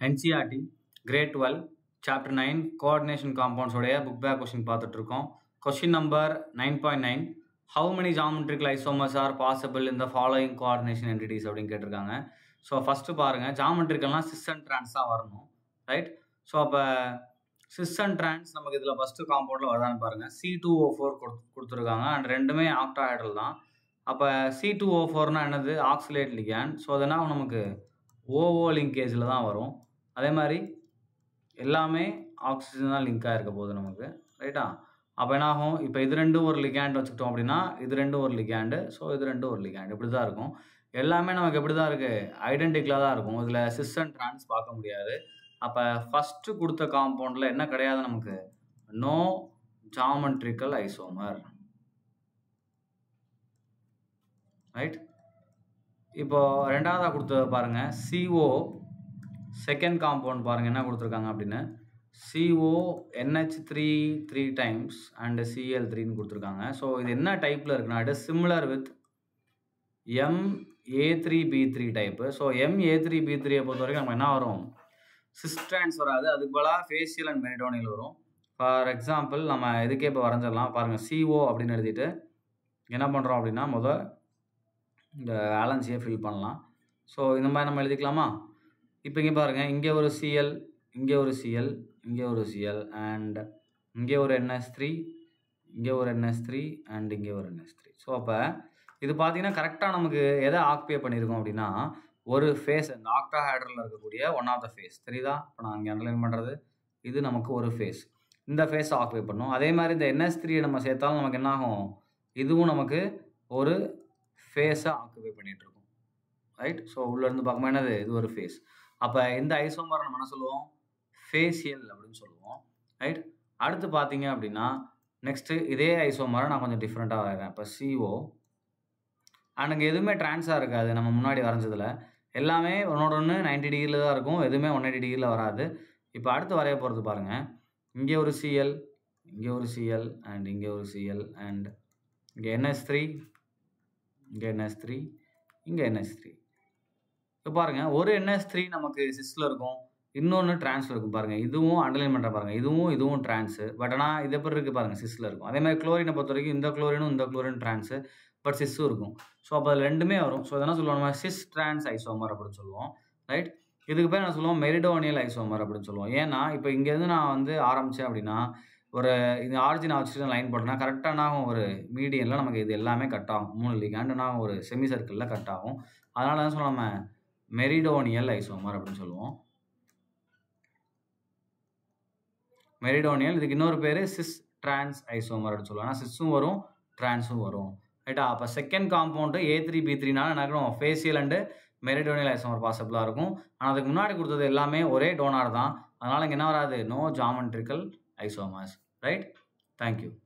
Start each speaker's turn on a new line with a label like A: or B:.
A: NCERT grade twelve chapter nine coordination காம்பவுண்ட்ஸோடைய book back question பார்த்துட்டு இருக்கோம் question number nine point nine how many geometrical isomers are possible இந்த following coordination entities அப்படின்னு கேட்டிருக்காங்க so first பாருங்கள் ஜாமெட்ரிக்கல்னால் sis and trans தான் வரணும் right so அப்போ சிஸ் அண்ட் ட்ரான்ஸ் நமக்கு இதில் ஃபஸ்ட்டு காம்பவுண்டில் வருதான்னு பாருங்கள் சி டூ ஓ ஃபோர் கொடுத்துருக்காங்க அண்ட் ரெண்டுமே ஆக்டாஹைட்ரல் தான் அப்போ சி டூ ஓ ஃபோர்னா என்னது ஆக்சிலேட் லிகேன் ஸோ அதனால் நமக்கு ஓஓ லிங்கேஜில் தான் வரும் அதே மாதிரி எல்லாமே ஆக்சிஜன் தான் லிங்காக இருக்க போகுது நமக்கு ரைட்டா அப்போ என்ன ஆகும் இப்போ இது ரெண்டும் ஒரு லிகேண்ட் வச்சுக்கிட்டோம் அப்படின்னா இது ரெண்டும் ஒரு லிகேண்டு ஸோ இது ரெண்டும் ஒரு லிகேண்ட் இப்படி தான் இருக்கும் எல்லாமே நமக்கு எப்படி தான் இருக்குது ஐடென்டிக்கலாக தான் இருக்கும் இதில் சிஸ் அண்ட் ட்ரான்ஸ் பார்க்க முடியாது அப்போ ஃபஸ்ட்டு கொடுத்த காம்பவுண்டில் என்ன கிடையாது நமக்கு நோ ஜாமெட்ரிக்கல் ஐசோமர் ரைட் இப்போ ரெண்டாவதாக கொடுத்தது பாருங்கள் சிஓ செகண்ட் காம்பவுண்ட் பாருங்கள் என்ன கொடுத்துருக்காங்க அப்படின்னு CO NH three three times and CL த்ரீன்னு கொடுத்துருக்காங்க ஸோ இது என்ன டைப்பில் இருக்குன்னா it similar with M A three B three type so M A three B த்ரீயை பொறுத்த வரைக்கும் நம்ம என்ன வரும் சிஸ்ட்ரான்ஸ் வராது அதுக்கு பதிலாக ஃபேஷியல் அண்ட் மெரிடோனியல் வரும் ஃபார் எக்ஸாம்பிள் நம்ம இதுக்கே இப்போ வரைஞ்சிடலாம் பாருங்கள் சிஓ அப்படின்னு எழுதிட்டு என்ன பண்ணுறோம் அப்படின்னா முதல் இந்த ஆலன்சியை ஃபில் பண்ணலாம் ஸோ இந்த மாதிரி நம்ம எழுதிக்கலாமா இப்போ இங்கே பாருங்கள் இங்கே ஒரு சிஎல் இங்கே ஒரு சிஎல் இங்கே ஒரு சிஎல் அண்ட் இங்கே ஒரு என்எஸ் த்ரீ இங்கே ஒரு என்எஸ் த்ரீ அண்ட் இங்கே ஒரு என்எஸ் த்ரீ ஸோ அப்போ இது பார்த்தீங்கன்னா கரெக்டாக நமக்கு எதை ஆக்குபே பண்ணியிருக்கோம் அப்படின்னா ஒரு ஃபேஸ் இந்த ஆக்டாஹைட்ரலில் இருக்கக்கூடிய ஒன் ஆஃப் த ஃபேஸ் தெரியுதா இப்போ நான் இங்கே அண்டர்லைன் பண்ணுறது இது நமக்கு ஒரு ஃபேஸ் இந்த ஃபேஸை ஆக்குபை பண்ணும் அதே மாதிரி இந்த என்எஸ் த்ரீயை நம்ம சேர்த்தாலும் நமக்கு என்ன ஆகும் இதுவும் நமக்கு ஒரு ஃபேஸை ஆக்குபை பண்ணிகிட்ருக்கோம் ரைட் ஸோ உள்ளேருந்து பார்க்கும்போது என்னது இது ஒரு ஃபேஸ் அப்போ இந்த ஐசோமரை நம்ம என்ன சொல்லுவோம் ஃபேஷியல் அப்படின்னு சொல்லுவோம் ரைட் அடுத்து பார்த்தீங்க அப்படின்னா நெக்ஸ்ட்டு இதே ஐசோமரை நான் கொஞ்சம் டிஃப்ரெண்ட்டாக வரைகிறேன் இப்போ சிஓ அண்ட் அங்கே எதுவுமே ட்ரான்ஸாக இருக்காது நம்ம முன்னாடி வரைஞ்சதில் எல்லாமே ஒன்னோட ஒன்று நைன்டி டிகிரியில் தான் இருக்கும் எதுவுமே ஒன் எயிட்டி டிகிரியில் வராது இப்போ அடுத்து வரைய போகிறது பாருங்கள் இங்கே ஒரு சிஎல் இங்கே ஒரு சிஎல் அண்ட் இங்கே ஒரு சிஎல் அண்ட் இங்கே என்எஸ் த்ரீ இங்கே என்எஸ் த்ரீ இங்கே என்எஸ் த்ரீ இப்போ பாருங்கள் ஒரு என்எஸ் த்ரீ நமக்கு சிஸ்டில் இருக்கும் இன்னொன்று ட்ரான்ஸில் இருக்கும் பாருங்கள் இதுவும் அண்டர்லைன் பண்ணுற பாருங்கள் இதுவும் இதுவும் ட்ரான்ஸு பட் ஆனால் இது எப்படி இருக்குது பாருங்கள் சிஸ்டில் இருக்கும் அதே மாதிரி குளோரினை பொறுத்த வரைக்கும் இந்த குளோரினும் இந்த குளோரின் ட்ரான்ஸு பட் சிஸ்ஸும் இருக்கும் ஸோ அப்போ அதில் ரெண்டுமே வரும் ஸோ இதெல்லாம் சொல்லுவோம் நம்ம சிஸ் ட்ரான்ஸ் ஐசோமர் அப்படின்னு சொல்லுவோம் ரைட் இதுக்கு பேர் என்ன சொல்லுவோம் மெரிடோனியல் ஐசோமர் அப்படின்னு சொல்லுவோம் ஏன்னா இப்போ இங்கேருந்து நான் வந்து ஆரம்பித்தேன் அப்படின்னா ஒரு இந்த ஆரிஜினை வச்சுட்டு லைன் போட்டேன்னா கரெக்டான ஒரு மீடியனில் நமக்கு இது எல்லாமே கட் ஆகும் மூணு லிகாண்டுனா ஒரு செமி சர்க்கிளில் கட் ஆகும் அதனால தான் சொல்லுவோம் நம்ம மெரிடோனியல் ஐசோமர் அப்படின்னு சொல்லுவோம் மெரிடோனியல் இதுக்கு இன்னொரு பேர் சிஸ் ட்ரான்ஸ் ஐசோமர் அப்படின்னு சொல்லுவோம் ஆனால் சிஸ்ஸும் வரும் ட்ரான்ஸும் வரும் ரைட்டா அப்போ second compound A three B த்ரீனால என்ன ஃபேஷியல் அண்டு மெரிடோனியல் ஐசோமர் பாசிபிளாக இருக்கும் ஆனால் அதுக்கு முன்னாடி கொடுத்தது எல்லாமே ஒரே டோனார் தான் அதனால் இங்கே என்ன வராது no geometrical isomers right thank you